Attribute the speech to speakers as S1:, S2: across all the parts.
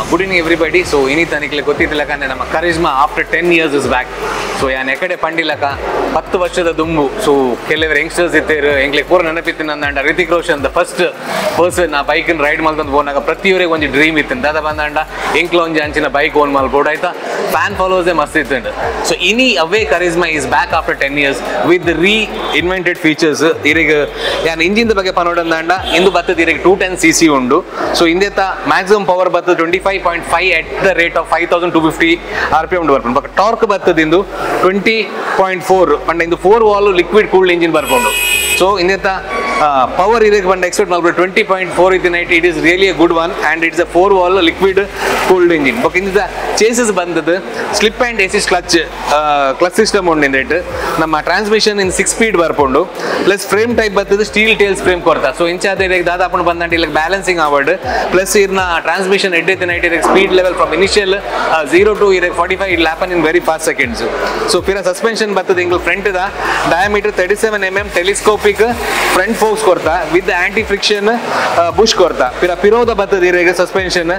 S1: Good evening everybody so ಇನಿತ ನಿಕ್ಲೆ ಗೊತ್ತಿದ್ದಿಲ್ಲ ಯಾಕಂದ್ರೆ ನಮ್ಮ Karizma after ten years is back so ಯಾನ್ ಎಕಡೆ ಪಂಡಿಲಕ ಹತ್ತು ವರ್ಷದ ದುಂಬು ಸೊ ಕೆಲವರು ಯಂಗ್ಸ್ಟರ್ಸ್ ಇತ್ತೇರು ಎಂಗ್ಲೆ ಪೂರ ನೆನಪಿತ್ತು ನಂದಂಡ Hrithik Roshan the first person ಆ ಬೈಕನ್ನು ರೈಡ್ ಮಾಡ್ಕೊಂಡು ಹೋದಾಗ ಪ್ರತಿಯೊರಿಗೆ ಒಂದು ಡ್ರೀಮ್ ಇತ್ತು ದಾದ ಬಂದಂಡ ಎಂಕ್ಲ ಒಂಜಿ ಅಂಚಿನ ಬೈಕ್ ಓನ್ ಮಾಡ್ಬೋದು ಆಯ್ತಾ ಫ್ಯಾನ್ ಫಾಲೋವರ್ಸೇ ಮಸ್ತ್ ಇತ್ತು ಸೊ ಇನಿ ಅವೇ Karizma is back after ten years with reinvented features ಇರಿಗ ಯಾನ್ ಇಂಜಿನ್ ಬಗ್ಗೆ ಪನೋಡಂದಾಂಡ ಇಂದು ಬತ್ತದ ಇರಿಗೆ ಟೂ ಟೆನ್ ಸಿ ಸಿ ಉಂಡು ಸೊ ಇಂದೆತ್ತ ಮ್ಯಾಕ್ಸಿಮಮ್ ಪವರ್ ಬರ್ತದೆ twenty five point five at the rate of five thousand two fifty R P M ಬರ್ಕೊಂಡು ಬಟ್ ಟಾರ್ಕ್ ಬರ್ತದೆ ಇಂದು ಟ್ವೆಂಟಿ ಪಾಯಿಂಟ್ ಫೋರ್ ಪಂಡ ಇಂದು four valve liquid cooled engine ಬರ್ಕೊಂಡು so ಇಂದೆತ್ತ ಪವರ್ ಇದಕ್ಕೆ ಬಂದ ಎಕ್ಸ್ಪೆಕ್ಟ್ ಮಾಡ್ಬೋದು ಟ್ವೆಂಟಿ ಪಾಯಿಂಟ್ ಫೋರ್ ಇತ್ತು ನೈಟ್ it is really a good one and it's a four valve liquid cooled engine but ಇಂದ ಚೇಸಸ್ ಬಂದದ್ದು slip and assist clutch clutch system ಉಂಡು ಇಂದೆಟ್ ನಮ್ಮ ಟ್ರಾನ್ಸ್ಮಿಷನ್ ಇನ್ ಸಿಕ್ಸ್ ಸ್ಪೀಡ್ ಬರ್ಕೊಂಡು ಪ್ಲಸ್ ಫ್ರೇಮ್ ಟೈಪ್ ಬರ್ತದೆ steel trellis frame ಕೊಡ್ತಾ ಸೊ ಇಂಚಾದ ದಾದಾಪಣ ಬಂದಂటే ಇಲ್ಲಿ ಬ್ಯಾಲೆನ್ಸಿಂಗ್ ಅವಾರ್ಡ್ ಪ್ಲಸ್ ಇರ್ನ ಟ್ರಾನ್ಸ್ಮಿಷನ್ ಎಡ್ಡೆ ನೈಟ್ ಇರಕ್ಕೆ speed level from initial zero to ಇರಕ್ಕೆ forty five it ಲ್ಯಾಪನ್ in very fast seconds so ಪಿರ ಸಸ್ಪೆನ್ಷನ್ ಬರ್ತದೆ ಇಂಗ್ಲ front the diameter thirty seven M M telescopic front forks ಕೊಡ್ತಾ ವಿತ್ ಆಂಟಿ ಫ್ರಿಕ್ಷನ್ ಬುಷ್ ಕೊಡ್ತಾ ಪಿರ ಪಿರೋದ ಬರ್ತದೆ ಇರಗೆ suspension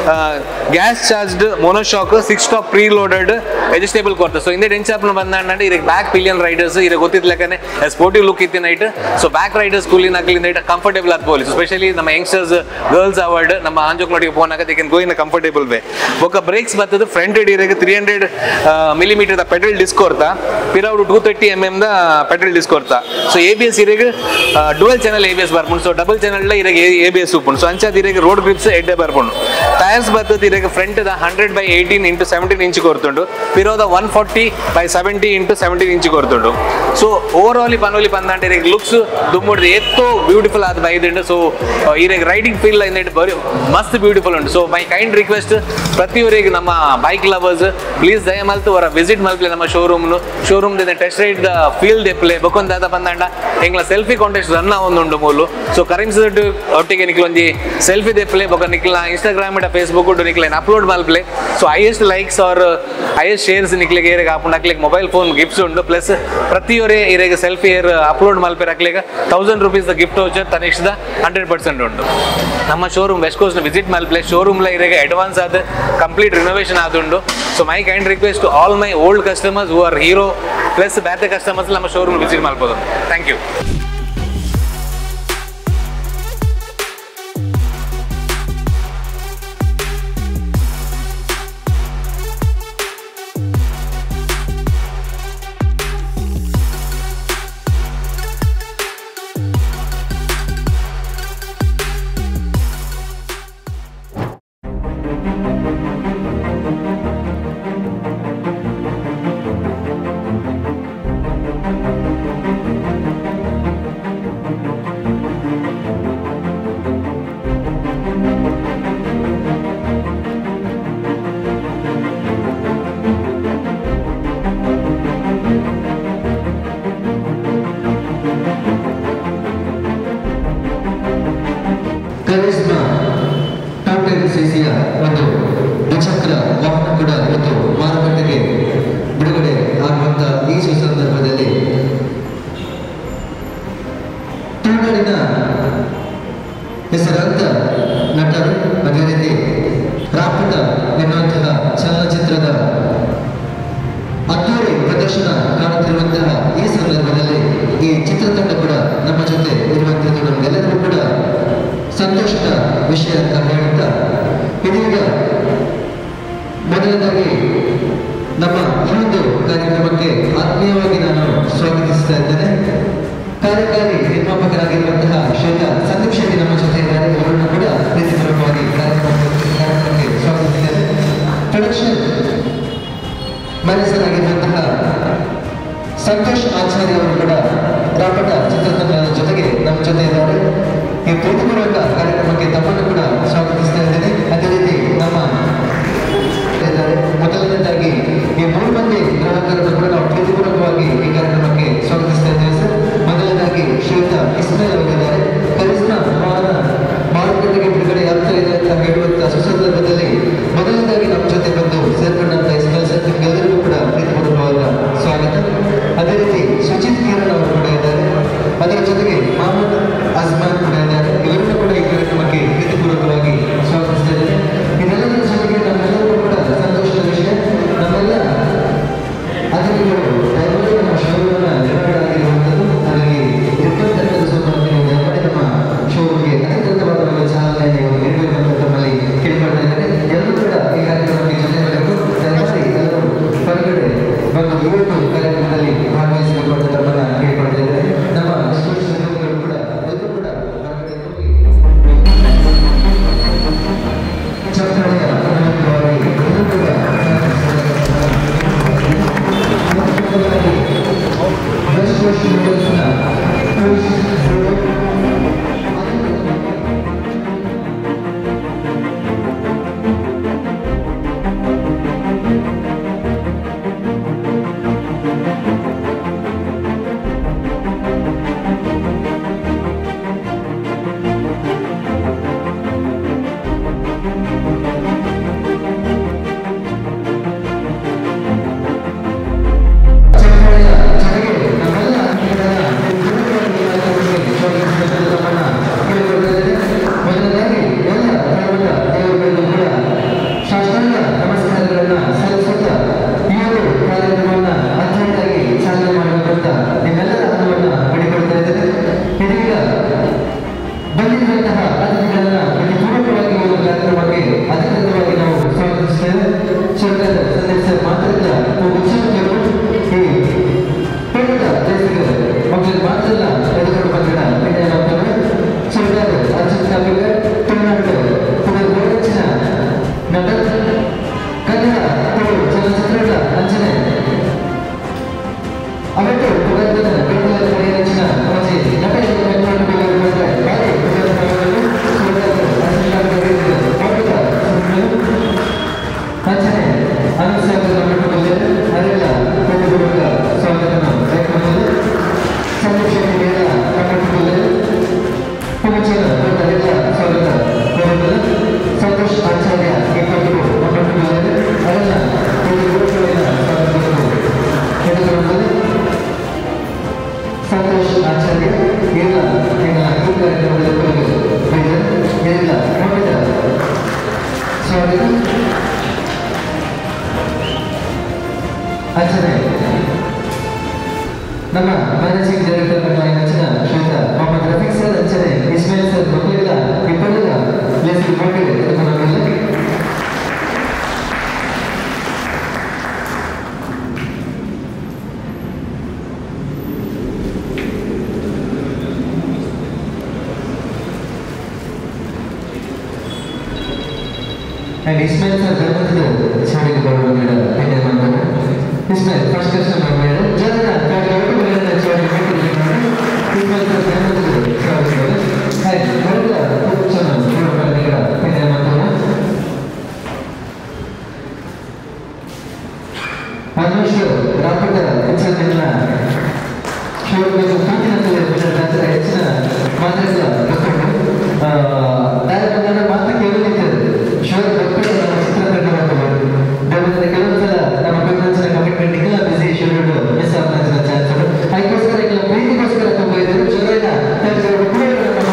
S1: gas charged monoshock six step preloaded adjustable ಕೊಡ್ತಾ ಸೊ ಇಂದೇ ಡೆನ್ಚಾಪ್ನ ಬಂದಂటే ಇದಕ್ಕೆ ಬ್ಯಾಕ್ ಪಿಲಿಯನ್ ರೈಡರ್ಸ್ ಇರ ಗೊತ್ತಿದ್ಲಕ್ಕನೆ ಸ್ಪೋರ್ಟಿವ್ ಲುಕ್ ಇತ್ತು ನೈಟ್ ಸೊ ಬ್ಯಾಕ್ ರೈಡರ್ಸ್ ಕೂಲಿನ ಹಾಕಲಿಂದ ನೈಟ್ ಕಂಫರ್ಟೇಬಲ್ ಆಗ್ಬೋದು ಸ್ಪೆಷಲಿ ನಮ್ಮ ಯಂಗ್ಸ್ಟರ್ಸ್ ಗರ್ಲ್ಸ್ ಅವಾರ್ಡ್ ನಮ್ಮ ಆಂಜೋಕ್ನೊಟ್ಟಿಗೆ phone they can go in comfortable way ఒక ಬ್ರೇಕ್ಸ್ ಬರ್ತದೆ ಫ್ರಂಟ್ ಇಡಿಯಾಗ three hundred millimeter the petal disc ಕೊಡ್ತಾ ಪಿರೌಡ್ two thirty M M the petal disc ಕೊಡ್ತಾ ಸೊ ಎ ಬಿ ಎಸ್ ಇರಿಗೆ dual channel A B S ಬರ್ಪುಂಡು so double channel ಇರಾಗ A B S ಉಪ್ಪುಂಡು ಸೊ ಅಂಚಾದ ಇರಾಗ ರೋಡ್ ಗ್ರಿಪ್ಸ್ ಎಡ್ಡೆ ಬರ್ಪುಂಡು ಟೈರ್ಸ್ ಬರ್ತದೆ ಇರಾಗ front the hundred by eighteen into seventeen inch ಕೊರ್ತುಂಡು ಪಿರೋದ one forty by seventy into seventeen inch ಕೊರ್ತುಂಡು ಸೊ ಓವರ್ ಆಲ್ ಪನೋಲಿ ಬಂದಂటే ಇರಾಗ ಲುಕ್ಸ್ ದುಮ್ಮುಡ್ದು ಎತ್ತೋ ಬ್ಯೂಟಿಫುಲ್ ಆದ ಬೈದುಂಡು ಸೊ ಇರಾಗ ರೈಡಿಂಗ್ ಫೀಲ್ ಇಂದೈಟ್ ಬರೀ ಮಸ್ತ್ ಬ್ಯೂಟಿಫುಲ್ ಉಂಟು ಸೊ ಮೈ ಕೈಂಡ್ ರಿಕ್ವೆಸ್ಟ್ ಪ್ರತಿಯೊರಿಗೆ ನಮ್ಮ ಬೈಕ್ ಲವರ್ಸ್ ಪ್ಲೀಸ್ ದಯಮಲ್ತು ಅವರ ವಿಸಿಟ್ ಮಲ್ಪ್ಲೆ ನಮ್ಮ ಶೋರೂಮ್ನು ಶೋರೂಮ್ ದಿಂದ ಟೆಸ್ಟ್ ರೈಡ್ ದ ಫೀಲ್ ದೆಪ್ಲೆ ಬೊಕೊಂದಾದ ಬಂದಂಡ ಎಂಗ್ಲ ಸೆಲ್ಫಿ ಕಾಂಟೆಸ್ಟ್ ರನ್ ಒಂದುಂಡು ಮೂಲು ಸೊ ಕರೆನ್ಸ್ ಒಟ್ಟಿಗೆ ನಿಕ್ಲ ಒಂಜಿ ಸೆಲ್ಫಿ ದೆಪ್ಲೆ ಬೊಕ ನಿಕ್ಲ ಇನ್ಸ್ಟಾಗ್ರಾಮ್ ಇಡ ಫೇಸ್ಬುಕ್ ಉಂಟು ನಿಕ್ಲ ಅಪ್ಲೋಡ್ ಮಲ್ಪ್ಲೆ so highest likes or highest shares ನಿಕ್ಲಿಗೆ ಏರಿಗೆ ಹಾಕೊಂಡು ಹಾಕ್ಲಿಕ್ಕೆ ಮೊಬೈಲ್ ಫೋನ್ ಗಿಫ್ಟ್ಸ್ ಉಂಟು ಪ್ಲಸ್ ಪ್ರತಿಯೊರೆ ಇರೆಗೆ ಸೆಲ್ಫಿ ಏರ್ ಅಪ್ಲೋಡ್ ಮಲ್ಪೆ ಹಾಕ್ಲಿಕ್ಕೆ ತೌಸಂಡ್ ರುಪೀಸ್ ಗಿಫ್ಟ್ ವೌಚರ್ ತನಿಷ್ದ ಹಂಡ್ರೆಡ್ ಪರ್ಸೆಂಟ್ ಉಂಟು ನಮ್ಮ ಶೋರೂಮ್ ವೆಸ್ಟ್ ಕೋಸ್ಟ್ ವಿಸಿಟ್ ಮಲ್ಪ್ಲೆ ಶೋರೂಮ್ಲ ಇರೆಗೆ ಅಡ್ವಾನ್ಸ್ ಆದ ಕಂಪ್ಲೀಟ್ ರಿನೋವೇಷನ್ ಆದುಂಡು so my kind request to all my old customers who are Hero plus ಬೇರೆ ಕಸ್ಟಮರ್ಸ್ ನಮ್ಮ ಶೋರೂಮ್ ವಿಸಿಟ್ ಮಾಡ್ಬೋದು ಥ್ಯಾಂಕ್ ಯು
S2: ಕರಿಸ್ಮಾ ಟಾಟಲ್ ಸಿಸಿಯ ಒಂದು ದ್ವಿಚಕ್ರ ವಾಹನ ಕೂಡ ಇವತ್ತು ಮಾರುಕಟ್ಟೆಗೆ ಬಿಡುಗಡೆ ಆಗುವಂತ ಈ ಸುಸಂದರ್ಭದಲ್ಲಿ ತುಳುನಾಡಿನ ಹೆಸರಾಂತ ನಟರು ಅದೇ ರೀತಿ ರಾಪಟ ಎನ್ನುವಂತಹ ಚಲನಚಿತ್ರದ ಅದ್ದೂರಿ ಪ್ರದರ್ಶನ ಕಾಣುತ್ತಿರುವಂತಹ ಈ ಸಂದರ್ಭದಲ್ಲಿ ಈ ಚಿತ್ರತಂಡ ಕೂಡ ನಮ್ಮ ಜೊತೆ ಇರುವಂತದ್ದು ನಮಗೆಲ್ಲರಿಗೂ ಕೂಡ ಸಂತೋಷದ ವಿಷಯ ಅಂತ ಹೇಳುತ್ತಾ ಇದೀಗ ಮೊದಲನೇದಾಗಿ ನಮ್ಮ ಈ ಒಂದು ಕಾರ್ಯಕ್ರಮಕ್ಕೆ ಆತ್ಮೀಯವಾಗಿ ನಾನು ಸ್ವಾಗತಿಸ್ತಾ ಇದ್ದೇನೆ ಕಾರ್ಯಕಾರಿ ನಿರ್ಮಾಪಕರಾಗಿರುವಂತಹ ಶ್ವೇತಾ ಸಂದೀಪ್ ಶೆಟ್ಟಿ ನಮ್ಮ ಜೊತೆ ಇದ್ದಾರೆ ಅವರನ್ನು ಕೂಡ ಪ್ರೀತಿಪೂರ್ವಕವಾಗಿ ಕಾರ್ಯಕ್ರಮಕ್ಕೆ ಕಾರ್ಯಕ್ರಮಕ್ಕೆ ಸ್ವಾಗತಿಸಿದ್ದೇನೆ ಪ್ರೊಡಕ್ಷನ್ ಮ್ಯಾನೇಜರ್ ಆಗಿರುವಂತಹ ಸಂತೋಷ್ ಆಚಾರ್ಯ ಅವರು ಕೂಡ ರಾಪಟ ಚಿತ್ರತಂಡದ ಜೊತೆಗೆ ನಮ್ಮ ಜೊತೆ ಇದ್ದಾರೆ ಈ ಪ್ರೀತಿಪೂರ್ವಕ ಕಾರ್ಯಕ್ರಮಕ್ಕೆ ತಮ್ಮನ್ನು ಕೂಡ ಸ್ವಾಗತಿಸ್ತಾ ಇದ್ದೇನೆ ಅದೇ ರೀತಿ ನಮ್ಮ ಇದ್ದಾರೆ ಮೊದಲನೇದಾಗಿ ಈ ಮೂರು ಮಂದಿ ಗ್ರಾಹಕರನ್ನು ಕೂಡ ನಾವು ಪ್ರೀತಿಪೂರ್ವಕವಾಗಿ ಈ ಕಾರ್ಯಕ್ರಮಕ್ಕೆ ಸ್ವಾಗತಿಸ್ತಾ ಇದ್ದೇವೆ ಸರ್ ಮೊದಲನೇದಾಗಿ ಶ್ವೇತಾ ಇಸ್ಮೇಲ್ ಅವರಿದ್ದಾರೆ ಕರಿಸ್ಮಾ ವಾಹನ ಮಾರುಕಟ್ಟೆಗೆ ಬಿಡುಗಡೆ ಆಗ್ತಾ ಇದೆ ಅಂತ ಹೇಳುವಂತ ಸುಸಂದರ್ಭದಲ್ಲಿ ಮೊದಲನೇದಾಗಿ ನಮ್ಮ ಜೊತೆ ಬಂದು ಸೇರ್ಕೊಂಡಂತ ಇಸ್ಮೇಲ್ ಸರ್ ನಿಮ್ಗೆಲ್ಲರಿಗೂ ಕೂಡ ಪ್ರೀತಿಪೂರ್ವಕವಾದ ಸ್ವಾಗತ ಅದೇ ರೀತಿ ಸುಜಿತ್ ಕಿರಣ್ ಅವರು ಕೂಡ ಇದ್ದಾರೆ ಅದರ ಜೊತೆಗೆ ಮಹಮ್ಮದ್ ಅಜ್ಮಾನ್ ಕೂಡ ಇದ್ದಾರೆ ಇವರನ್ನು ಕೂಡ ಈ ಕಾರ್ಯಕ್ರಮಕ್ಕೆ ಪ್ರೀತಿಪೂರ್ವಕವಾಗಿ ಅಂಚನೆ ಅವತ್ತು ಪುರಾತನ ಬೆಂಗಳೂರಿನ ಕಡೆಯಂಚಿನ ಅವಧಿ ನಟನೆ ಕನ್ನಡ ಬಾರಿ ಪುರಾತನವನ್ನು ಅಂಚನೆ ಅನುಸರಿಸಿದ ಮಟ್ಟದಲ್ಲಿ ಅದೆಲ್ಲ ಪ್ರತಿಭಟಕ ಸ್ವಾಗತನ ಕಾರ್ಯಕ್ರಮದಲ್ಲಿ ಸಂದೇಶ ಮೇಳ ಕನ್ನಡದಲ್ಲಿ ಪುಣಚರ ಅದೆಲ್ಲ ಸ್ವಾಗತ ಕೋರುತ್ತದೆ ಸಂತೋಷ್ ಆಚಾರ್ಯ ಇಪ್ಪತ್ತು ಮಟ್ಟದಲ್ಲಿ ಅದೆಲ್ಲ ಪ್ರತಿಭಟಕರ ಸ್ವಾಗತವನ್ನು ತೆಗೆದುಕೊಳ್ಳುತ್ತದೆ ಸಂತೋಷ್ ಆಚಾರ್ಯ ಎಲ್ಲ ಎಲ್ಲ ಈ ಕಾರ್ಯಕ್ರಮದಲ್ಲಿ ಕೊಡುಗೆ ಎಲ್ಲ ನೋಡಿದ ಸ್ವಾಗತ ಆಚಾರ್ಯ ನಮ್ಮ ಮ್ಯಾನೇಜಿಂಗ್ ಡೈರೆಕ್ಟರ್ ನಮ್ಮ ನೆಚ್ಚಿನ ಶ್ರೀಯುತ ಮೊಹಮ್ಮದ್ ರಫೀಕ್ ಸರ್ ಅಂಚನೆ ಇಸ್ಮಾಯಿಲ್ ಸರ್ ಮಕ್ಕಳೆಲ್ಲ ಇಬ್ಬರೆಲ್ಲ ಲೇಸಿ ಮಾಡಿದೆ ನಮ್ಮೆಲ್ಲ And Ismail sir ಧರ್ಮದ ಶಾಲೆಗೆ ಬರುವಾಗ ಪೆಂಡೆ ಮಾಡ್ತಾರೆ ಇಸ್ಮಾಯಿಲ್ ಫಸ್ಟ್ ಕಸ್ಟಮರ್ ಮೇಲೆ ಜನರ ಕಾರ್ಯಕ್ರಮ ಮೇಲೆ ಶಾಲೆಗೆ ಹಾಕಿದ್ದಾರೆ ಇಸ್ಮಾಯಿಲ್ ಸರ್ ಧರ್ಮದ ಶಾಲೆಗಳು ಹಾಗೆ ಬರೆದ ಉಪಚಾರ ಪೂರ್ವಕರ ಪೆಂಡೆ ಮಾಡ್ತಾರೆ ಪರಮೇಶ್ವರ್ ರಾಪಟ ಹೆಚ್ಚಿನ ಶಿವರಿಗೆ ಕಾಂತಿನಂತಲೇ ಬಿಟ್ಟರೆ ಹೆಚ್ಚಿನ ಮಾತ್ರೆಗಳ ಕಾರ್ಯಕ್ರಮದ ಮಾತು ಕೇಳಲಿದ್ದಾರೆ ಶಿವರ ಭಕ್ತರು ನಮ್ಮ ಚಿತ್ರಕರಣ ಮಾಡ್ತಾರೆ ದೇವರ ಕೆಲವೊಂದ್ಸಲ ನಮ್ಮ ಕನ್ನಡ ಕಮಿಟ್ಮೆಂಟ್ ಇಲ್ಲ ಬಿಸಿ ಶಿವರು ಮಿಸ್ ಆಗ್ತಾ ಚಾನ್ಸ್ ಅದಕ್ಕೋಸ್ಕರ ಈಗ ಪ್ರೀತಿಗೋಸ್ಕರ ತುಂಬ ಇದ್ದಾರೆ ಶಿವರಿನ ನಮ್ಮ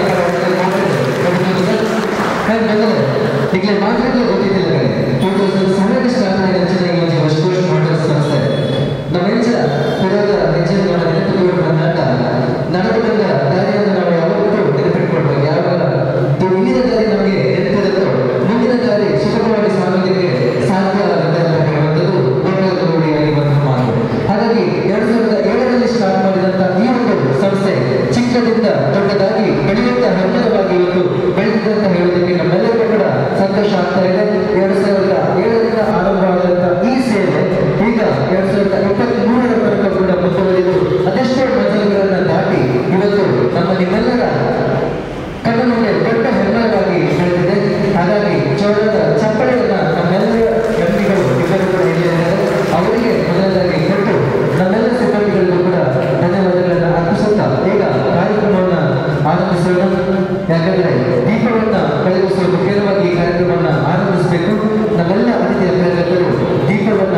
S2: ಮಾತುಗಳ ಈಗಲೇ ಮಾತ್ರಗಳು ಗೊತ್ತಿದ್ದಿಲ್ಲ ಟೂ ತೌಸಂಡ್ ಸೆವೆನ್ ಸ್ಟಾರ್ಟ್ ಆಗಿದೆ ಚೆನ್ನಾಗಿ ಒಂದು ವರ್ಷ ಮೋಟರ್ಸ್ ಸಂಸ್ಥೆ ನಮ್ಮ ಹೆಂಚ ಪುರದ ಹೆಜ್ಜೆ ಮಾಡೋ ನೆನಪುಗಳು ಬಂದಾಗ ನಡೆದು ಬಂದ ದಾರಿಯನ್ನು ನಾವು ಯಾವತ್ತೂ ನೆನಪಿಟ್ಕೊಳ್ಬೇಕು ಯಾವಾಗ ಇದು ಇಲ್ಲಿನ ದಾರಿ ನಮಗೆ ನೆನಪಿರುತ್ತೋ ಮುಂದಿನ ದಾರಿ ಸುಖವಾಗಿ ಸಾಗೋದಕ್ಕೆ ಸಾಧ್ಯ ಆಗುತ್ತೆ ಅಂತ ಹೇಳುವಂಥದ್ದು ದೊಡ್ಡ ರೂಢಿಯಾಗಿ ಬಂದ ಮಾತು ಹಾಗಾಗಿ ಎರಡ್ ಸಾವಿರದ ಏಳರಲ್ಲಿ ಸ್ಟಾರ್ಟ್ ಮಾಡಿದಂತ ಈ ಒಂದು ಸಂಸ್ಥೆ ಚಿಕ್ಕದಿಂದ ದೊಡ್ಡದಾಗಿ ಬೆಳೆಯುತ್ತ ಹತ್ತಿರವಾಗಿ ಇವತ್ತು ಬೆಳೆದಿದೆ ಅಂತ ಹೇಳೋದಕ್ಕೆ ನಮ್ಮೆಲ್ಲರಿಗೂ ಕೂಡ ಸಂತೋಷ ಆಗ್ತಾ ಇದೆ ಎರಡ್ ಸಾವಿರದ ಏಳರಿಂದ ಆರಂಭವಾದಂತ ಈ ಸೇವೆ ಈಗ ಎರಡ್ ಸಾವಿರದ ಇಪ್ಪತ್ತ್ ಮೂರರ ತನಕ ಕೂಡ ಮುಂದುವರಿದು ಅದೆಷ್ಟೋ ಮಜಲುಗಳನ್ನ ದಾಟಿ ಇವತ್ತು ನಮ್ಮ ನಿಮ್ಮೆಲ್ಲರ ಕಣ್ಣ ಮುಂದೆ ದೊಡ್ಡ ಹೆಮ್ಮರವಾಗಿ ಬೆಳೆದಿದೆ ಹಾಗಾಗಿ ಜೋಳದ ಚಪ್ಪಳೆಯನ್ನ ನಮ್ಮೆಲ್ಲರ ವ್ಯಕ್ತಿಗಳು ಇಬ್ಬರು ಕೂಡ ಇಲ್ಲಿದ್ದಾರೆ ಅವರಿಗೆ ಮೊದಲದಾಗಿ ಕೊಟ್ಟು ನಮ್ಮೆಲ್ಲ ಸಿಬ್ಬಂದಿಗಳಿಗೂ ಕೂಡ ಧನ್ಯವಾದಗಳನ್ನು ಅರ್ಪಿಸುತ್ತಾ ಈಗ ಕಾರ್ಯಕ್ರಮವನ್ನ ಆರಂಭಿಸೋಣ ಯಾಕಂದ್ರೆ ದೀಪವನ್ನ ಬೆಳಗಿಸುವ ಮುಖ್ಯವಾಗಿ ಈ ಕಾರ್ಯಕ್ರಮವನ್ನ ಆರಂಭಿಸಬೇಕು ನಮ್ಮೆಲ್ಲ ಅತಿಥಿ ಅಭ್ಯರ್ಥಿಗಳು ದೀಪವನ್ನ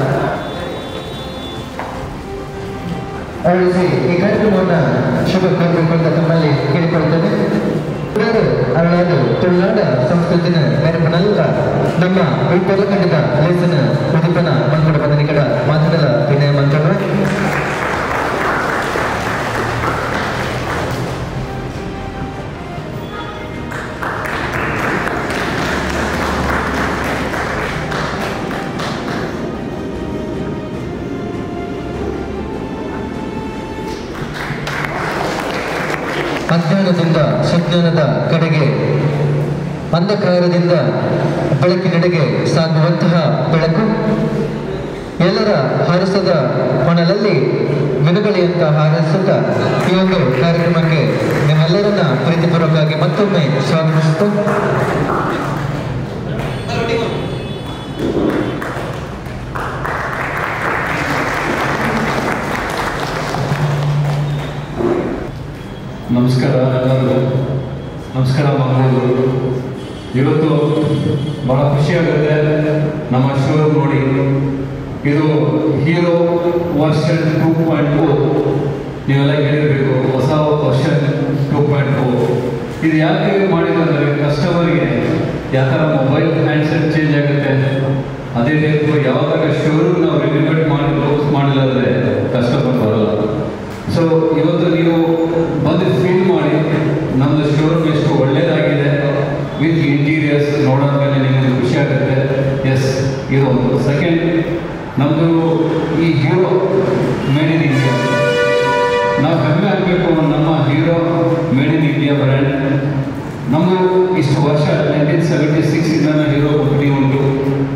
S2: ಅರಳಿಸಿ ಈ ಕಾರ್ಯಕ್ರಮವನ್ನ ಶುಭ ಕೋರಬೇಕು ಅಂತ ತಮ್ಮಲ್ಲಿ ಕೇಳಿಕೊಳ್ತೇನೆ ಅರಳಾದು ತುಳುನಾಡ ಸಂಸ್ಕೃತಿನ ಮೆರಪನಲ್ಲ ನಮ್ಮ ಉಳ್ಪೊಲ ಕಂಡಿದ ಲೇಸನ ಉದಿಪನ ಮಂಗಳ ಬದನಿಕಡ ಮಾತುಗಳ ವಿನಯ ಮಂತ್ರ ಅಜ್ಞಾನದಿಂದ ಸುಜ್ಞಾನದ ಕಡೆಗೆ ಅಂಧಕಾರದಿಂದ ಬೆಳಕಿನೆಡೆಗೆ ಸಾಗುವಂತಹ ಬೆಳಕು ಎಲ್ಲರ ಹಾರಸದ ಹೊಣಲಲ್ಲಿ ಮಿನುಗಳೆಯಂತ ಹಾರಸುತ್ತಾ ಈ ಒಂದು ಕಾರ್ಯಕ್ರಮಕ್ಕೆ ನಿಮ್ಮೆಲ್ಲರನ್ನ ಪ್ರೀತಿಪೂರ್ವಕವಾಗಿ ಮತ್ತೊಮ್ಮೆ ಸ್ವಾಗತಿಸುತ್ತಾ
S3: ನಮಸ್ಕಾರ ಎಲ್ಲರಿಗೂ ನಮಸ್ಕಾರ ಮಂಗಳೂರು ಇವತ್ತು ಬಹಳ ಖುಷಿಯಾಗುತ್ತೆ ನಮ್ಮ ಶೋ ನೋಡಿ ಇದು Hero version two point two ನೀವೆಲ್ಲ ಕೇಳಿರಬೇಕು ಹೊಸ ವರ್ಷನ್ ಟೂ ಪಾಯಿಂಟ್ ಟೂ ಇದು ಯಾಕೆ ಮಾಡಿದ್ರು ಅಂದರೆ ಕಸ್ಟಮರ್ಗೆ ಯಾವ ಥರ ಮೊಬೈಲ್ ಹ್ಯಾಂಡ್ಸೆಟ್ ಚೇಂಜ್ ಆಗುತ್ತೆ ಅದೇ ಟೈಪು ಯಾವಾಗ ಶೋರೂಮ್ ನಾವು ರಿನಿವೇಟ್ ಮಾಡಿ ಕ್ಲೋಸ್ ಮಾಡಿಲ್ಲ ಅಂದರೆ ಕಸ್ಟಮರ್ ಬರಲ್ಲ ಸೊ ಇವತ್ತು ನೀವು ಬಂದು ಫೀಲ್ ಮಾಡಿ ನಮ್ಮದು ಶೋರೂಮ್ ಎಷ್ಟು ಒಳ್ಳೆಯದಾಗಿದೆ ವಿತ್ ಇಂಟೀರಿಯರ್ಸ್ ನೋಡೋದ್ಮೇಲೆ ನಿಮಗೆ ಖುಷಿ ಆಗುತ್ತೆ ಎಸ್ ಇದು ಒಂದು ಸೆಕೆಂಡ್ ನಮ್ಮದು ಈ ಹೀರೋ ಮೇಡ್ ಇನ್ ಇಂಡಿಯಾ ನಾವು ಹೆಮ್ಮೆ ಆಗಬೇಕು ನಮ್ಮ Hero made in India brand ನಮ್ಮದು ಇಷ್ಟು ವರ್ಷ ನೈನ್ಟೀನ್ ಸೆವೆಂಟಿ ಸಿಕ್ಸಿಂದ ಹೀರೋ ಕಂಪನಿ ಉಂಟು I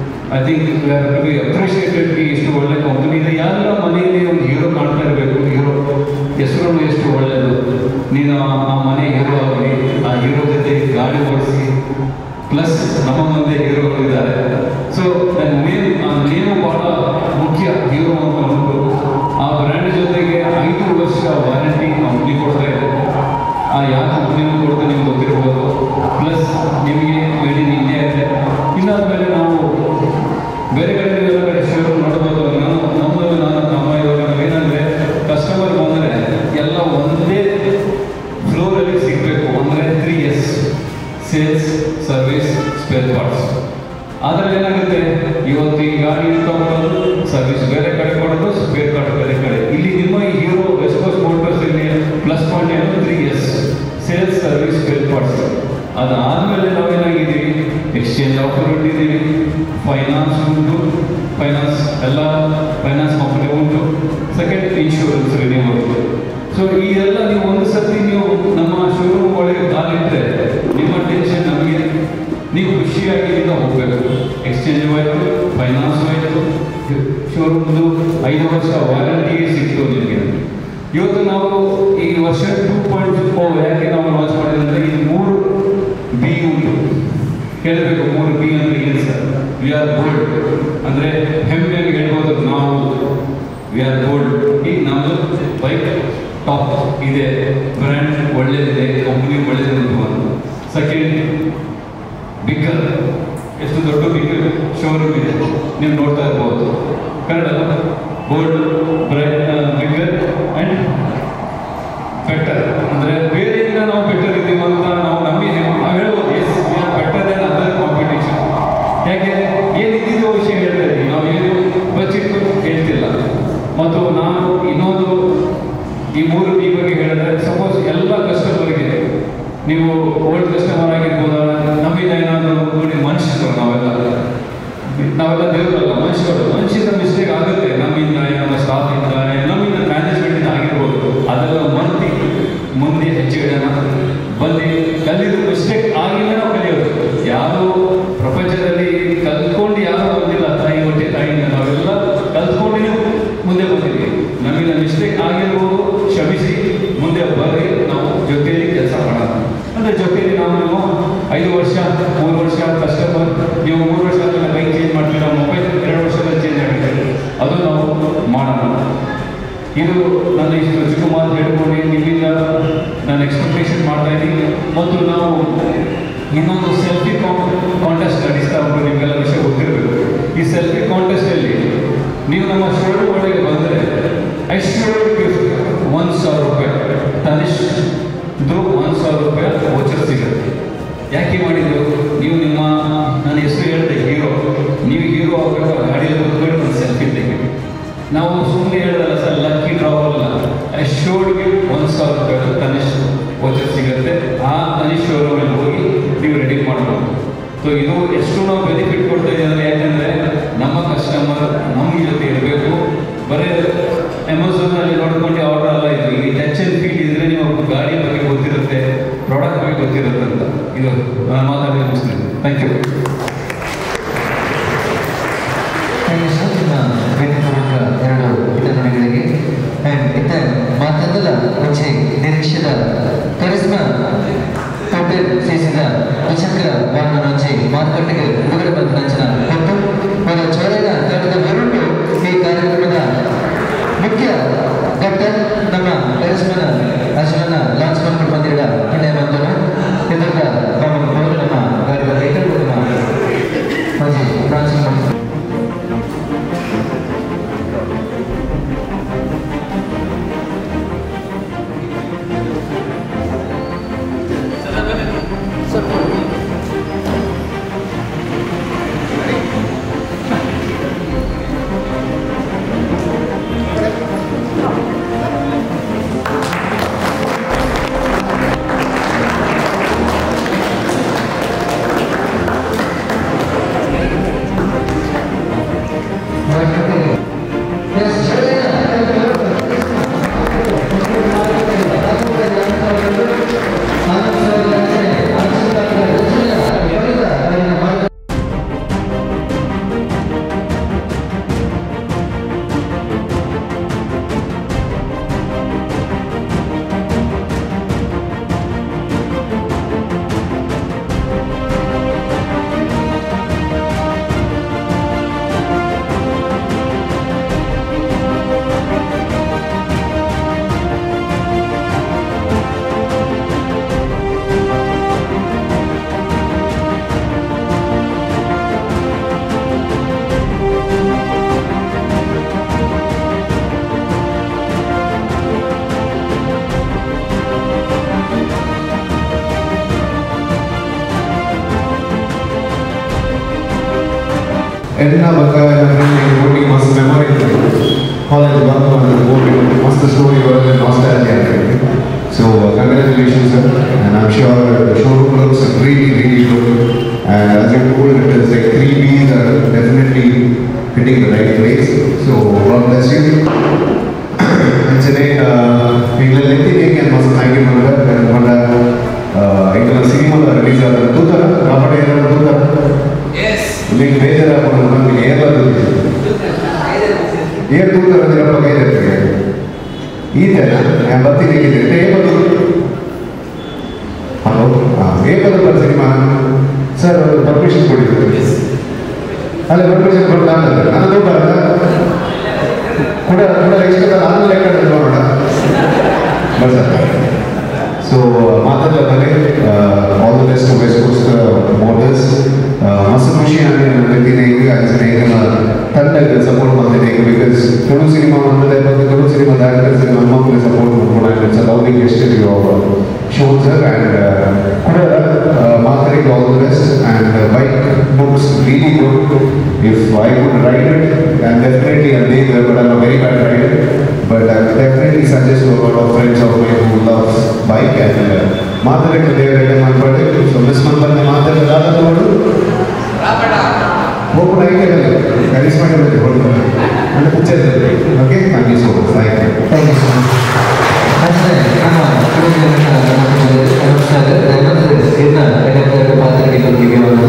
S3: think we are to be appreciated ಇಷ್ಟು ಒಳ್ಳೆ ಕಂಪನಿ ಇದೆ ಎಲ್ಲ ಮನೆಯಲ್ಲಿ ಒಂದು ಹೀರೋ ಕಾಣ್ತಾ ಇರಬೇಕು ಹೀರೋ ಹೆಸರು ಎಷ್ಟು ಒಳ್ಳೆಯದು ನೀನು ಆ- ಆ ಮನೆ ಹೀರೋ ಆಗಲಿ ಆ ಹೀರೋ ಜೊತೆ ಗಾಡಿ ಓಡಿಸಿ ಪ್ಲಸ್ ನಮ್ಮ ಮುಂದೆ ಹೀರೋಗಳು ಇದ್ದಾರೆ ಸೊ ನನ್ನ ನೇಮ್ ಆ ನೇಮು ಬಹಳ ಮುಖ್ಯ ಹೀರೋ ಅಂತ ಅಂದ್ಬಿಟ್ಟು ಆ ಬ್ರ್ಯಾಂಡ್ ಜೊತೆಗೆ ಐದು ವರ್ಷ ವಾರಂಟಿ ಕಂಪ್ನಿ ಕೊಡ್ತಾ ಇದೆ ಆ ಯಾವ ಕಂಪ್ನಿನೂ ಕೊಡ್ತಾ ನಿಮ್ಗೆ ಗೊತ್ತಿರ್ಬೋದು ಪ್ಲಸ್ ನಿಮಗೆ ಮೇಡ್ ಇನ್ ಇಂಡಿಯಾ ಇದೆ ಇನ್ನಾದ್ಮೇಲೆ ನಾವು ಬೇರೆ ಕಡೆ ಎಲ್ಲ ಕಡೆ ಶೋರೂಮ್ ನೋಡ್ಬೋದು ನಾನು ನಮ್ಮಲ್ಲಿ ನಾನು ನಮ್ಮ ಇವಾಗ ನಾವೇನಂದ್ರೆ ಕಸ್ಟಮರ್ ಬಂದರೆ ಎಲ್ಲ ಒಂದೇ ಫ್ಲೋರಲ್ಲಿ ಸಿಗಬೇಕು ಅಂದರೆ three S sales service spare parts ಅದರಲ್ಲಿ ಏನಾಗುತ್ತೆ ಇವತ್ತು ಈ ಗಾಡಿ ತಗೊಳ್ಳೋದು ಸರ್ವಿಸ್ ಬೇರೆ ಕಡೆ ಕೊಡೋದು ಸ್ಪೇರ್ ಪಾರ್ಟ್ ಬೇರೆ ಕಡೆ ಇಲ್ಲಿ ನಿಮ್ಮ ಈ ಹೀರೋ ವೆಸ್ಟ್ ಕೋಸ್ಟ್ ಮೋಟರ್ಸ್ ಇಲ್ಲಿ ಪ್ಲಸ್ ಪಾಯಿಂಟ್ ಏನು three S sales service spare parts ಅದಾದಮೇಲೆ ನಾವೇನಾಗಿದ್ದೀವಿ ಎಕ್ಸ್ಚೇಂಜ್ ಆಫರ್ ಇಟ್ಟಿದ್ದೀವಿ ಫೈನಾನ್ಸ್ ಉಂಟು ಫೈನಾನ್ಸ್ ಎಲ್ಲ ಫೈನಾನ್ಸ್ ಕಂಪನಿ ಉಂಟು ಸೆಕೆಂಡ್ ಇನ್ಶೂರೆನ್ಸ್ ರಿನ್ಯೂವಲ್ ಸೊ ಈ ಎಲ್ಲ ನೀವು ಒಂದು ಸರ್ತಿ ನೀವು ನಮ್ಮ ಶೋರೂಮ್ ಒಳಗೆ ಕಾಲಿಟ್ಟರೆ ನಿಮ್ಮ ಟೆನ್ಷನ್ ನಮಗೆ ನೀವು ಖುಷಿಯಾಗಿ ಇಲ್ಲಿಂದ ಹೋಗಬೇಕು ಎಕ್ಸ್ಚೇಂಜ್ ಆಯಿತು ಫೈನಾನ್ಸ್ ಆಯಿತು ಶೋರೂಮ್ದು ಐದು ವರ್ಷ ವಾರಂಟಿಗೆ ಸಿಕ್ತು ನಿಮಗೆ ಇವತ್ತು ನಾವು ಈ ವರ್ಷ ಟೂ ಪಾಯಿಂಟ್ ಓ ಯಾಕೆ ನಾವು ಲಾಂಚ್ ಮಾಡಿದ್ರೆ ಈ ಮೂರು ಬಿ ಉಂಟು ಹೇಳಬೇಕು ಮೂರು ಬಿ ಅಂದ್ರೆ ಏನು ಸರ್ ವಿ ಆರ್ ಬೋಲ್ಡ್ ಅಂದರೆ ಹೆಮ್ಮೆಯಾಗಿ ಹೇಳ್ಬೋದು ನಾವು ವಿ ಆರ್ ಬೋಲ್ಡ್ ಈ ನಮ್ಮದು ಬೈಕ್ ಟಾಪ್ ಇದೆ ಬ್ರ್ಯಾಂಡ್ ಒಳ್ಳೆಯದಿದೆ ಕಂಪ್ನಿ ಒಳ್ಳೆಯದು ಅಂತ ಸೆಕೆಂಡ್ ಬಿಗ್ಗರ್ ಎಷ್ಟು ದೊಡ್ಡ ಬಿಗ್ಗರ್ ಶೋರೂಮ್ ಇದೆ ನೀವು ನೋಡ್ತಾ ಇರ್ಬೋದು Kannada bold bigger and better ಅಂದರೆ ಬೇರೆಯಿಂದ ನಾವು ಬೆಟರ್ ಇದ್ದೀವಿ ಅಂತ ನಾವು ನಮಗೆ ನಾವು ಹೇಳ್ಬೋದು yes we are better than other competition ಯಾಕೆ ಏನಿದ್ದಿದ್ದು ವಿಷಯ ಹೇಳ್ತಾ ಇದ್ದೀವಿ ನಾವು ಏನು ಬಚ್ಚಿಟ್ಟು ಹೇಳ್ತಿಲ್ಲ ಮತ್ತು ನಾನು ಇನ್ನೊಂದು ಈ ಮೂರು ಬಿ ಬಗ್ಗೆ ಹೇಳಿದ್ರೆ ಸಪೋಸ್ ಎಲ್ಲ ಕಸ್ಟಮರ್ಗೆ ನೀವು ಓಲ್ಡ್ ಕಸ್ಟಮರ್ ಆಗಿರ್ಬೋದ ನಮ್ಮಿಂದ ಏನಾದರೂ ನೋಡಿ ಮನುಷ್ಯರು ನಾವೆಲ್ಲ ನಾವೆಲ್ಲ ದೇವರಲ್ಲ ಮನುಷ್ಯರು ಮನುಷ್ಯರ ಮಿಸ್ಟೇಕ್ ಆಗುತ್ತೆ ನಮ್ಮಿಂದ ನಮ್ಮ ಸ್ಟಾಫಿಂದ ನಮ್ಮಿಂದ ಮ್ಯಾನೇಜ್ಮೆಂಟಿಂದ ಆಗಿರ್ಬೋದು ಅದೆಲ್ಲ ಮರ್ತಿ ಮುಂದೆ ಹೆಜ್ಜೆಗಳನ್ನ ಬಂದು ಕಲಿದು ಮಿಸ್ಟೇಕ್ ಆಗಿಲ್ಲ ನಾವು ಕಲಿಯೋದು ಯಾರು ಪ್ರಪಂಚದಲ್ಲಿ ಕಲ್ತ್ಕೊಂಡು ಯಾರು ಬಂದಿಲ್ಲ ತಾಯಿ ಹೊಟ್ಟೆ ತಾಯಿಯಿಂದ ನಾವೆಲ್ಲ ಕಲ್ತ್ಕೊಂಡು ಮುಂದೆ ಬಂದಿದ್ದೀವಿ ನಮ್ಮಿಂದ ಮಿಸ್ಟೇಕ್ ಆಗಿರ್ಬೋದು ಕ್ಷಮಿಸಿ ಮುಂದೆ ಬರ್ರಿ ನಾವು ಜೊತೆಯಲ್ಲಿ ಕೆಲಸ ಮಾಡೋಣ ಅಂದರೆ ಜೊತೆಯಲ್ಲಿ ನಾವು ನೀವು ಐದು ವರ್ಷ ಮೂರು ವರ್ಷ ಕಸ್ಟಮರ್ ನೀವು ಮೂರು ವರ್ಷ ಆದಮೇಲೆ ಬೈಕ್ ಚೇಂಜ್ ಮಾಡ್ತೀರಾ ಮೊಬೈಲ್ ಎರಡು ವರ್ಷದಲ್ಲಿ ಚೇಂಜ್ ಆಗುತ್ತೆ ಅದು ನಾವು ಮಾಡೋಣ ಇದು ನನ್ನ ಇಷ್ಟು ಚಿಕ್ಕ ಮಾತು ಹೇಳ್ಕೊಂಡು ನಿಮ್ಮಿಂದ ನಾನು ಎಕ್ಸ್ಪೆಕ್ಟೇಷನ್ ಮಾಡ್ತಾ ಇದ್ದೀನಿ ಮತ್ತು ನಾವು ಇನ್ನೊಂದು ಸೆಲ್ಫಿ ಕಾಂಟೆಸ್ಟ್ ನಡೆಸ್ತಾ ಉಂಟು ನಿಮಗೆಲ್ಲ ವಿಷಯ ಗೊತ್ತಿರಬೇಕು ಈ ಸೆಲ್ಫಿ ಕಾಂಟೆಸ್ಟಲ್ಲಿ ನೀವು ನಮ್ಮ ಶೋರೂಮ್ ಒಳಗೆ ಬಂದರೆ ಐಶ್ವರ್ಯ ಗಿಫ್ಟ್ ಒಂದು ಸಾವಿರ ರೂಪಾಯಿ ತನಿಷ್ದು ಒಂದು ಸಾವಿರ ರೂಪಾಯಿ ವೋಚರ್ ಸಿಗುತ್ತೆ ಯಾಕೆ ಮಾಡಿದ್ರು ನೀವು ನಿಮ್ಮ ನನ್ನ ಹೆಸರು ಹೇಳಿದೆ ಹೀರೋ ನೀವು ಹೀರೋ ಆಗಬೇಕು ಗಾಡಿಯಲ್ಲಿ ಕೂತ್ಕೊಂಡು ಒಂದು ಸೆಲ್ಫಿ ತೆಗಿ ನಾವು ಸುಮ್ಮನೆ ಹೇಳಿದಲ್ಲ ಸರ್ ಲಕ್ಕಿ ಡ್ರಾ ಅಲ್ಲ ಅಶ್ಯೂರ್ಡ್ಗೆ ಒಂದು ಸಾವಿರ ರೂಪಾಯಿ ತನಿಷ್ ವೋಚರ್ ಸಿಗುತ್ತೆ ಆ ತನಿಷ್ ಶೋರೂಮಲ್ಲಿ ಹೋಗಿ ನೀವು ರೆಡಿ ಮಾಡ್ಬೋದು ಸೊ ಇದು ಎಷ್ಟು ನಾವು ಬೆನಿಫಿಟ್ ಕೊಡ್ತಾ ಇದ್ದೀವಿ ಅಂದರೆ ಯಾಕಂದರೆ ನಮ್ಮ ಕಸ್ಟಮರ್ ನಮ್ಮ ಜೊತೆ ಇರಬೇಕು ಬರೀ ಅಮೆಝಾನಲ್ಲಿ ನೋಡ್ಕೊಂಡು ಆರ್ಡರ್ ಅಲ್ಲ ಇದು ಇಲ್ಲಿ ಟಚ್ ಆ್ಯಂಡ್ ಫೀಲ್ ಇದ್ರೆ ನೀವು ಗಾಡಿ ಬಗ್ಗೆ ಗೊತ್ತಿರುತ್ತೆ ಪ್ರಾಡಕ್ಟ್ ಬಗ್ಗೆ ಗೊತ್ತಿರುತ್ತೆ ಅಂತ ಇದು ನಾನು ಮಾತಾಡಿ ಮುಗಿಸ್ತೀನಿ thank you
S2: thank you sir ನಿಮ್ಮ ಪ್ರೀತಿಪೂರ್ವಕ ಎರಡು ಹಿತನುಡಿಗಳಿಗೆ ಆ್ಯಂಡ್ ಇತ್ತ ಮಾತಂದಲ ಮುಂಚೆ ನಿರೀಕ್ಷಿತ ಕರಿಸ್ಮಾ ಹೋಟೆಲ್ ಸೇರಿಸಿದ ದ್ವಿಚಕ್ರ ವಾಹನ నుంచి ಮಾರುಕಟ್ಟೆಗೆ ಬಿಡುಗಡೆ ಬಂದ ನಂತರ ಮತ್ತು ಅವರ ಚೋರನ ತಂಡದ ಹೊರಟು ಈ ಕಾರ್ಯಕ್ರಮದ ಮುಖ್ಯ ಘಟ್ಟ ನಮ್ಮ ಕರಿಸ್ಮನ ಅರ್ಜುನನ ಲಾಂಚ್ ಮಾಡ್ಕೊಂಡು ಬಂದಿರ ಹಿಂದೆ ಬಂದನು ಇದರಿಂದ ಅವರು ನಮ್ಮ ಗಾಡಿಯ ಕೈಕೊಂಡು ನಮ್ಮ ಮಾಜಿ ಲಾಂಚ್ ಮಾಡ್ತಾರೆ
S4: ಎನ್ನ ಬಕಾಯ ಓಟಿ ಮಸ್ತ್ ಮೆಮೊರಿ ಕಾಲೇಜ್ ಬಂದು ಒಂದು ಓಟಿ ಮಸ್ತ್ ಸ್ಟೋರಿ ಬರೋದು ನಾಸ್ಟಾಲಜಿ ಅಂತ so congratulation sir and I'm sure the showroom looks really really good and as you told it is like three B's are definitely hitting the right place. So God bless you. ಅಂಚನೆ ಈಗಲೇ ಲೆಕ್ಕಿಗೆ ಮಸ್ತ್ thank you ಮಾಡಿದೆ ಅನ್ಕೊಂಡ ಈಗ ಸಿನಿಮಾದ release ಆದ ತೂತರ Robert ಏನಾರ ತೂತರ ನಿಮಗೆ ಬೇಜಾರಾಗ್ಬೋದು ನಮಗೆ ಏನಾದ್ರು ಏನು ತೂತರ ಅಂದ್ರೆ ಬೇಜಾರಿಗೆ ಈತೇನಾ ನಾನು ಬರ್ತೀನಿ ಹೇಗಿದ್ದೆ ಏ ಬಂದು ಹಲೋ ಹಾಂ ಏ ಬಂದು ಸಿನಿಮಾ ಸರ್ ಪರ್ಮಿಷನ್ ಕೊಡಿದ್ರು ಅಲ್ಲ ಪರ್ಮಿಷನ್ ಕೊಟ್ಟು ನಾನು ನಾನು ದುಡ್ಡು ಕೂಡ ಕೂಡ ಎಷ್ಟು ನಾನು ಲೆಕ್ಕ ನೋಡೋಣ ಬರ್ತಾರೆ ಸೊ ಮಾತಾಡ್ತಾರೆ all the best West Coast Motors ಮಸ್ತ್ ಖುಷಿ ಆಗಿ ನನಗೆ ಈಗ ಅಂಚನೆ ಈಗ ತಂಡಕ್ಕೆ ಸಪೋರ್ಟ್ ಮಾಡ್ತಿದ್ದೆ ಈಗ ಬಿಕಾಸ್ ತುಳು ಸಿನಿಮಾ ಬಂದಿದೆ ಮತ್ತು ತುಳು ಸಿನಿಮಾ ಡೈರೆಕ್ಟರ್ಸ್ ನಮ್ಮ ಮಕ್ಕಳಿಗೆ ಸಪೋರ್ಟ್ ಮಾಡ್ಕೊಂಡು ಸರ್ ಅವ್ರಿಗೆ ಎಷ್ಟು ಶೋನ್ ಸರ್ ಆ್ಯಂಡ್ ಕೂಡ ಮಾತಾಡಿಗೆ all the best and bike looks really good if I would ride it and definitely a day but I very bad ride but I definitely suggest to lot of friends of my who loves bike and ಮಾತಾಡಕ್ಕೆ ದೇವರಿಗೆ ಮಾಡ್ಕೊಳ್ಳಿ so miss ಮಾಡ್ಬಂದು ಮಾತಾಡೋದಾದ ನೋಡು ಹೋಗ್ಬಿಟ್ಟು ಐತೆ ಕಲಿಸ್ ಮಾಡಿ ಹೊರಡ್ತಾರೆ ಅಂದರೆ ಹುಚ್ಚಿರ್ತದೆ okay thank you so much thank you
S2: thank you so much ಅಂದರೆ ನಮ್ಮ ನಮಸ್ಕಾರ ದಯಮಾಡಿ ಇನ್ನ ಯಾಕಂದ್ರೆ ಪಾತ್ರೆಗೆ ಬಂದಿಗೆ ಒಂದು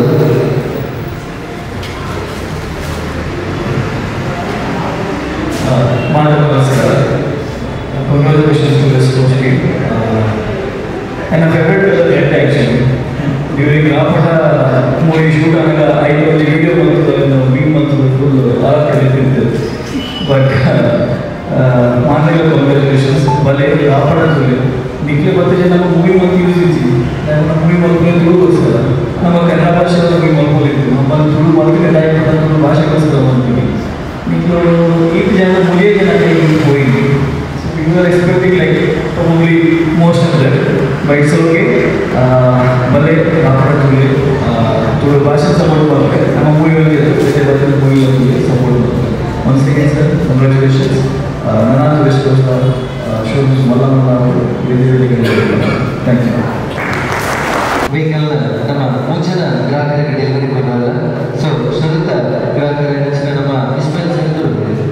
S5: Madam Namaskar. Congratulations to this coach team. Uh, and a favorite was the end actually. During Rapata movie shoot ಆಗ ಐದು ವಿಡಿಯೋ ಬಂತು ಮೀಮ್ ಬಂತು ಫುಲ್ ಆರ ಕಡಿತಿತ್ತು ಬಟ್ ಮಾತಿಗೆ ಕಂಗ್ರ್ಯಾಚುಲೇಷನ್ಸ್ ಭಲೆ ರಾಪಡ ಜೊತೆ ನಿಕ್ಲೆ ಬರ್ತದೆ ನಮ್ಮ ಮೂವಿ ಮತ್ತು ಯೂಸ್ ಇತ್ತು ನಮ್ಮ ಮೂವಿ ಮಲ್ಕೊಂಡು ತುಳು ಬರ್ಸಲ್ಲ ನಮ್ಮ ಕನ್ನಡ ಭಾಷೆ ಮೂವಿ ಮಲ್ಕೊಂಡಿತ್ತು ನಮ್ಮ ತುಳು ಮಲ್ಕೊಂಡು ಟೈಪ್ ತುಳು ಭಾಷೆ ಕಲಿಸ್ತಾರೆ ಅಂತೀವಿ ನೀವು eight ಜನ ಮುಗಿಯ ಜನ ಹೋಗಿ so you are expecting like probably most of that but it's okay ಭಲೆ ಮಾತಾಡೋದು ತುಳು ಭಾಷೆ ಸಪೋರ್ಟ್ ಮಾಡಬೇಕು ನಮ್ಮ ಮೂವಿಗಳಿಗೆ ಜೊತೆ ಬರ್ತಿದ್ದ ಮೂವಿಗಳಿಗೆ ಸಪೋರ್ಟ್ ಮಾಡಬೇಕು ಒನ್ಸ್ ಅಗೇನ್ ಸರ್ ಕಂಗ್ರ್ಯಾಚುಲೇಷನ್ಸ್ ನನ್ನ ವೆಸ್ಟ್ ಶೋರೂಮ್ಸ್ ಮಲ್ಲಮ್ಮ ಅವರು ಥ್ಯಾಂಕ್ ಯು
S2: ವೆಹಿಕಲ್ನ ನಮ್ಮ ಮುಂಚಿನ ಗ್ರಾಹಕರಿಗೆ ಡೆಲಿವರಿ ಕೊಡುವಲ್ಲ ಸೊ ಶ್ರೀಯುತ ಗ್ರಾಹಕರ ನೆಚ್ಚಿನ ನಮ್ಮ ಇಸ್ಮಾಯಿಲ್ ಸರ್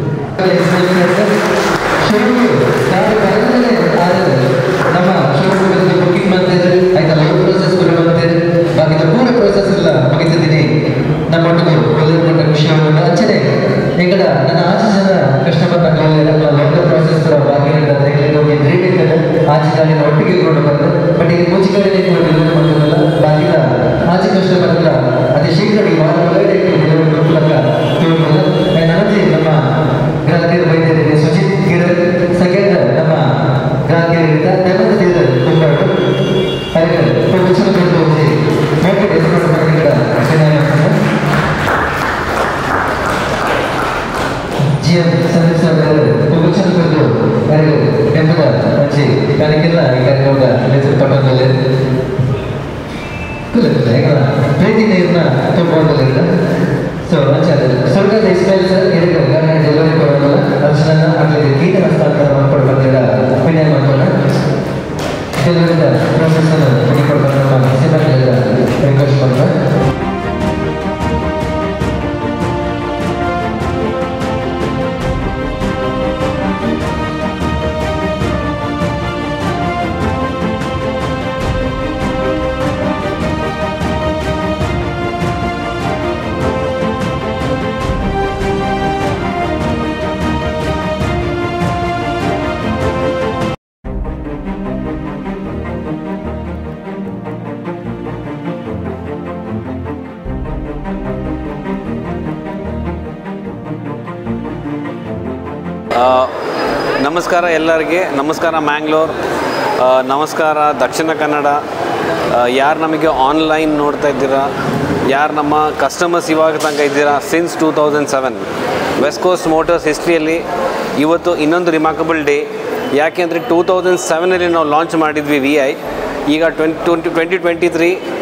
S2: ಶೋರೂಮ್ ಕಾರು ಬರದಲ್ಲೇ ಆದರೆ ನಮ್ಮ ಶೋರೂಮ್ ಬುಕಿಂಗ್ ಮಾಡ್ತಿದ್ದಾರೆ ಆಯ್ತಾ ಲೈವ್ ಪ್ರೋಸೆಸ್ ಕೂಡ ಮಾಡ್ತಿದ್ದಾರೆ ಬಾಕಿದ ಪೂರ ಪ್ರೋಸೆಸ್ ಎಲ್ಲ ಮುಗಿತಿದ್ದೀನಿ ನಮ್ಮೊಟ್ಟಿಗೆ ಕೊಲ್ಲಿರುವಂಥ ಖುಷಿ ಆಗೋಣ ಅಂಚನೆ ಈಗ ನನ್ನ ಆಚೆ ಜನ ಕಸ್ಟಮರ್ ನಮ್ಮ ಲೈವ್ ಪ್ರೋಸೆಸ್ ಕೂಡ ಬಾಕಿ ಇರ್ತದೆ ಇಲ್ಲಿ ಹೋಗಿ ರೇಟ್ ಇರ್ತದೆ ಆಚೆ ಗಾಡಿನ ಒಟ್ಟಿಗೆ ಕೊಂಡು ಬರ್ತದೆ ಬಟ್ ಈಗ ಮುಂಚೆ ಗಾಡಿ ಡೆಲಿವರಿ ಮಾಡ್ತಿರಲ್ಲ ಬಾಕಿದ ಆಚೆ ಕಸ್ಟಮರ್ ಹತ್ರ ಅತಿ ಶೀಘ್ರ ಈ ವಾರ ಒಳಗಡೆ ಡೆಲಿವರಿ ಮೂಲಕ ತಿಳ್ಕೊಳ್ಳ ನನಗೆ ನಮ್ಮ ಗ್ರಾಹಕರು ಬೈದಿದ್ದೇನೆ ಸುಜಿತ್ ಗಿಡರ್ ಸೆಕೆಂಡ್ ನಮ್ಮ ಗ್ರಾಹಕರಿಂದ ನೆನಪು ತಿಳಿದ ತುಂಬ ಅದಕ್ಕೆ ಪ್ರೊಫೆಷನ್ ಬಂದು ಹೋಗಿ ಮೋಟರ್ ಎದುರು ಮಾಡಿದ ಚೆನ್ನಾಗಿ ಜಿಎಂ ಸಂದೀಪ್ ಸರ್ ಪ್ರೊಫೆಷನ್ ಬಂದು ನನಗೆ ನೆನಪದ ಮಂచి ನನಗೆಲ್ಲ ಈ ಕಾರ್ಯಕ್ರಮದ ನೇತೃತ್ವ ಪಟ್ಟಣದಲ್ಲಿ ಕುಲ್ಲ ಕುಲ್ಲ ಈಗ ಪ್ರೀತಿ ನೀರನ್ನ ತುಂಬುವುದರಿಂದ ಸೊ ಸ್ವರ್ಗದ ಇಸ್ಮಾಯಿಲ್ ಸರ್ ಎರಡು ಗಾಡಿ ಡೆಲಿವರಿ ಕೊಡೋದಲ್ಲ ಅರ್ಶನ ಆಗಲಿ ಗೀತ ಹಸ್ತಾಂತರ ಮಾಡ್ಕೊಂಡು ಬಂದಿರ ಅಭಿನಯ ಮಾಡ್ಕೊಂಡು ಡೆಲಿವರಿದ ಪ್ರೊಸೆಸ್ ಅನ್ನು ಮಾಡಿಕೊಡ್ಬೇಕು ನಮ್ಮ ಸಿಬ್ಬಂದಿ ರಿಕ್ವೆಸ್ಟ್ ಮಾಡ್ತಾರೆ
S6: ಆ, ನಮಸ್ಕಾರ ಎಲ್ಲರಿಗೆ ನಮಸ್ಕಾರ ಮ್ಯಾಂಗ್ಳೂರ್ ಆ, ನಮಸ್ಕಾರ ದಕ್ಷಿಣ ಕನ್ನಡ ಯಾರು ನಮಗೆ ಆನ್ಲೈನ್ ನೋಡ್ತಾ ಇದ್ದೀರಾ ಯಾರು ನಮ್ಮ ಕಸ್ಟಮರ್ಸ್ ಇವಾಗ ತನಕ ಇದ್ದೀರಾ since two thousand seven West Coast Motors ಹಿಸ್ಟ್ರಿಯಲ್ಲಿ ಇವತ್ತು ಇನ್ನೊಂದು ರಿಮಾರ್ಕಬಲ್ ಡೇ ಯಾಕೆಂದರೆ ಟೂ ತೌಸಂಡ್ ಸೆವೆನಲ್ಲಿ ನಾವು ಲಾಂಚ್ ಮಾಡಿದ್ವಿ ವಿ ಐ ಈಗ twenty twenty twenty twenty three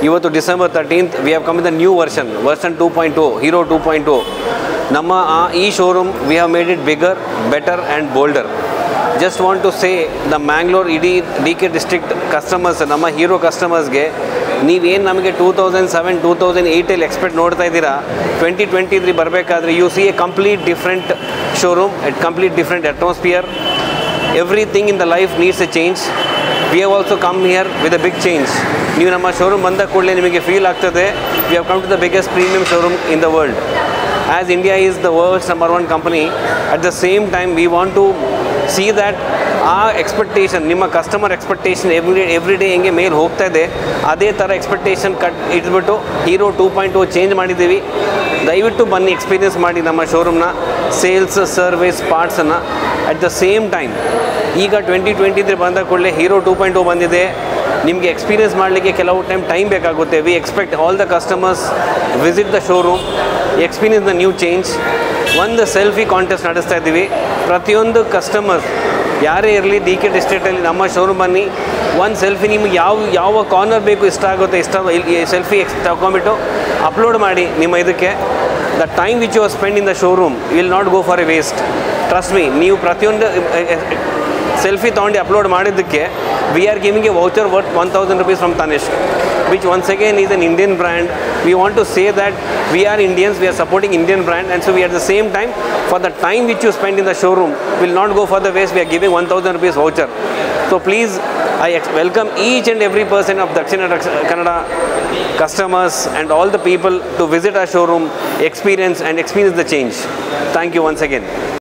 S6: ಇವತ್ತು December thirteenth we have come the new version version two point two Hero two point two ನಮ್ಮ ಆ ಈ showroom we have made it bigger better and bolder just want to say the Mangalore ಇಡೀ D K district customers ನಮ್ಮ Hero ಕಸ್ಟಮರ್ಸ್ಗೆ ನೀವೇನು ನಮಗೆ two thousand seven two thousand ಏಯ್ಟಲ್ಲಿ expect ನೋಡ್ತಾ ಇದ್ದೀರಾ ಟ್ವೆಂಟಿ ಟ್ವೆಂಟಿ ತ್ರೀ ಬರಬೇಕಾದ್ರೆ you see a complete different showroom at complete different atmosphere everything in the life needs a change we have also come here with a big change ನೀವು ನಮ್ಮ showroom ಬಂದ ಕೂಡಲೇ ನಿಮಗೆ feel ಆಗ್ತದೆ we have come to the biggest premium showroom in the world as India is the world's number one company at the same time we want to see that ಆ expectation ನಿಮ್ಮ customer expectation every every day ಹೆಂಗೆ ಮೇಲೆ ಹೋಗ್ತಾ ಇದೆ ಅದೇ ಥರ expectation ಕಟ್ ಇಟ್ಬಿಟ್ಟು Hero two point two change ಮಾಡಿದ್ದೀವಿ ದಯವಿಟ್ಟು ಬನ್ನಿ ಎಕ್ಸ್ಪೀರಿಯನ್ಸ್ ಮಾಡಿ ನಮ್ಮ ಶೋರೂಮ್ನ ಸೇಲ್ಸ್ ಸರ್ವಿಸ್ ಪಾರ್ಟ್ಸನ್ನು ಅಟ್ ದ ಸೇಮ್ ಟೈಮ್ ಈಗ ಟ್ವೆಂಟಿ ಟ್ವೆಂಟಿ ತ್ರೀ ಬಂದ ಕೂಡಲೇ ಹೀರೋ ಟೂ ಪಾಯಿಂಟ್ ಟು ಬಂದಿದೆ ನಿಮಗೆ ಎಕ್ಸ್ಪೀರಿಯನ್ಸ್ ಮಾಡಲಿಕ್ಕೆ ಕೆಲವು ಟೈಮ್ ಟೈಮ್ ಬೇಕಾಗುತ್ತೆ we expect all the customers visit the showroom experience the new change ಒಂದು ಸೆಲ್ಫಿ ಕಾಂಟೆಸ್ಟ್ ನಡೆಸ್ತಾ ಇದ್ದೀವಿ ಪ್ರತಿಯೊಂದು ಕಸ್ಟಮರ್ ಯಾರೇ ಇರಲಿ ಡಿ ಕೆ ಎಸ್ಟೇಟಲ್ಲಿ ನಮ್ಮ ಶೋರೂಮ್ ಬನ್ನಿ ಒಂದು ಸೆಲ್ಫಿ ನಿಮ್ಗೆ ಯಾವ ಯಾವ ಕಾರ್ನರ್ ಬೇಕು ಇಷ್ಟ ಆಗುತ್ತೆ ಇಷ್ಟ ಸೆಲ್ಫಿ ಎಕ್ಸ್ ತಗೊಂಬಿಟ್ಟು ಅಪ್ಲೋಡ್ ಮಾಡಿ ನಿಮ್ಮ ಇದಕ್ಕೆ the time which you are spend in the showroom will not go for a waste trust me ನೀವು ಪ್ರತಿಯೊಂದು ಸೆಲ್ಫಿ ತೊಗೊಂಡು ಅಪ್ಲೋಡ್ ಮಾಡಿದ್ದಕ್ಕೆ we are giving a voucher worth one thousand rupees from Tanishq which once again is an Indian brand. We want to say that we are Indians, we are supporting Indian brand and so we at the same time, for the time which you spend in the showroom, will not go for the waste, we are giving 1000 rupees voucher. So please, I ex- welcome each and every person of Dakshina Raksh- Kannada customers and all the people to visit our showroom, experience and experience the change. Thank you once again.